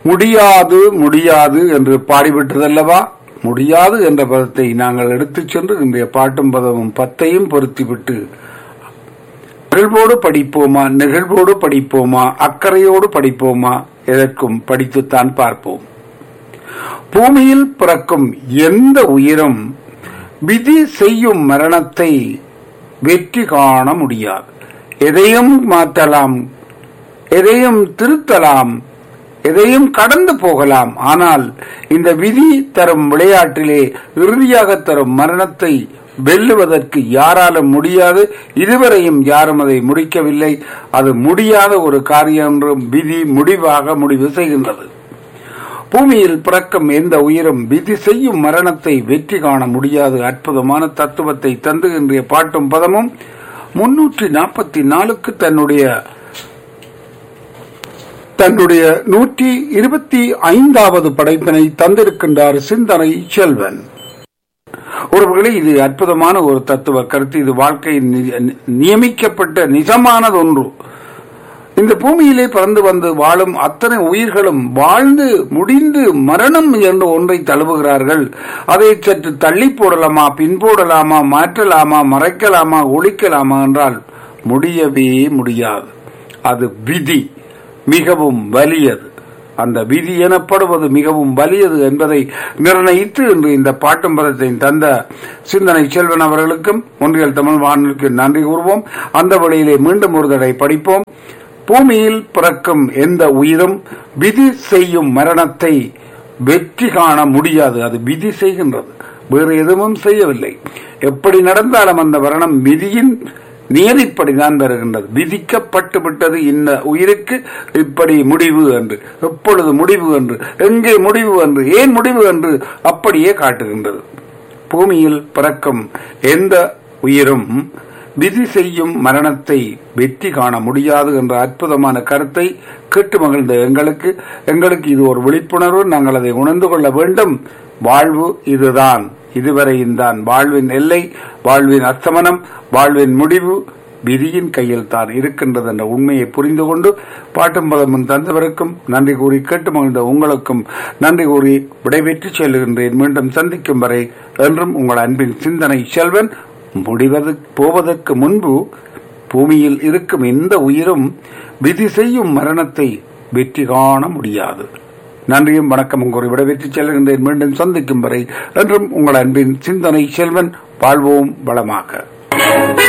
முடியாது முடியாது என்று பாடிவிட்டதல்லவா முடியாது என்ற பதத்தை நாங்கள் எடுத்துச் சென்று இன்றைய பாட்டும் பதமும் பத்தையும் பொருத்திவிட்டு நிகழ்வோடு படிப்போமா நிகழ்வோடு படிப்போமா அக்கறையோடு படிப்போமா எதற்கும் படித்துத்தான் பார்ப்போம் பூமியில் பிறக்கும் எந்த உயிரும் விதி செய்யும் மரணத்தை வெற்றி காண முடியாது எதையும் மாற்றலாம் எதையும் திருத்தலாம் எதையும் கடந்து போகலாம் ஆனால் இந்த விதி தரும் விளையாட்டிலே இறுதியாக தரும் மரணத்தை வெல்லுவதற்கு யாராலும் முடியாது இதுவரையும் யாரும் அதை முடிக்கவில்லை அது முடியாத ஒரு காரியம் என்றும் விதி முடிவாக முடிவு செய்கின்றது பூமியில் பிறக்கும் எந்த உயிரும் விதி செய்யும் மரணத்தை வெற்றி காண முடியாது அற்புதமான தத்துவத்தை தந்து இன்றைய பாட்டும் பதமும் முன்னூற்றி நாற்பத்தி நாலுக்கு தன்னுடைய தன்னுடைய நூற்றி இருபத்தி ஐந்தாவது படைப்பினை தந்திருக்கின்றார் சிந்தனை செல்வன் ஒருவர்களே இது அற்புதமான ஒரு தத்துவ கருத்து இது வாழ்க்கையில் நி- நியமிக்கப்பட்ட நிஜமானது ஒன்று இந்த பூமியிலே பிறந்து வந்து வாழும் அத்தனை உயிர்களும் வாழ்ந்து முடிந்து மரணம் என்ற ஒன்றை தழுவுகிறார்கள் அதை சற்று தள்ளி போடலாமா பின்போடலாமா மாற்றலாமா மறைக்கலாமா ஒழிக்கலாமா என்றால் முடியவே முடியாது அது விதி மிகவும் வலியது அந்த விதி எனப்படுவது மிகவும் வலியது என்பதை நிர்ணயித்து இன்று இந்த பாட்டும் பதத்தை தந்த சிந்தனை செல்வன் அவர்களுக்கும் ஒன்றியல் தமிழ் வானொலிக்கு நன்றி கூறுவோம் அந்த வழியிலே மீண்டும் ஒரு தடவை படிப்போம் பூமியில் பிறக்கும் எந்த உயிரும் விதி செய்யும் மரணத்தை வெற்றி காண முடியாது அது விதி செய்கின்றது வேறு எதுவும் செய்யவில்லை எப்படி நடந்தாலும் அந்த மரணம் விதியின் நியதிப்படிதான் வருகின்றது விதிக்கப்பட்டு விட்டது இந்த உயிருக்கு இப்படி முடிவு என்று எப்பொழுது முடிவு என்று எங்கே முடிவு என்று ஏன் முடிவு என்று அப்படியே காட்டுகின்றது பூமியில் பிறக்கும் எந்த உயிரும் விதி செய்யும் மரணத்தை வெற்றி காண முடியாது என்ற அற்புதமான கருத்தை கேட்டு மகிழ்ந்த எங்களுக்கு எங்களுக்கு இது ஒரு விழிப்புணர்வு நாங்கள் அதை உணர்ந்து கொள்ள வேண்டும் வாழ்வு இதுதான் இதுவரையும் தான் வாழ்வின் எல்லை வாழ்வின் அஸ்தமனம் வாழ்வின் முடிவு விதியின் கையில் தான் இருக்கின்றது என்ற உண்மையை புரிந்து கொண்டு பாட்டும் பதமும் தந்தவருக்கும் நன்றி கூறி கேட்டு மகிழ்ந்த உங்களுக்கும் நன்றி கூறி விடைபெற்று செல்கின்றேன் மீண்டும் சந்திக்கும் வரை என்றும் உங்கள் அன்பின் சிந்தனை செல்வன் முடிவது போவதற்கு முன்பு பூமியில் இருக்கும் எந்த உயிரும் விதி செய்யும் மரணத்தை வெற்றி காண முடியாது நன்றியும் வணக்கமும் கூறி விடைபெற்று செல்கின்றேன் மீண்டும் சந்திக்கும் வரை என்றும் உங்கள் அன்பின் சிந்தனை செல்வன் வாழ்வோம் வளமாக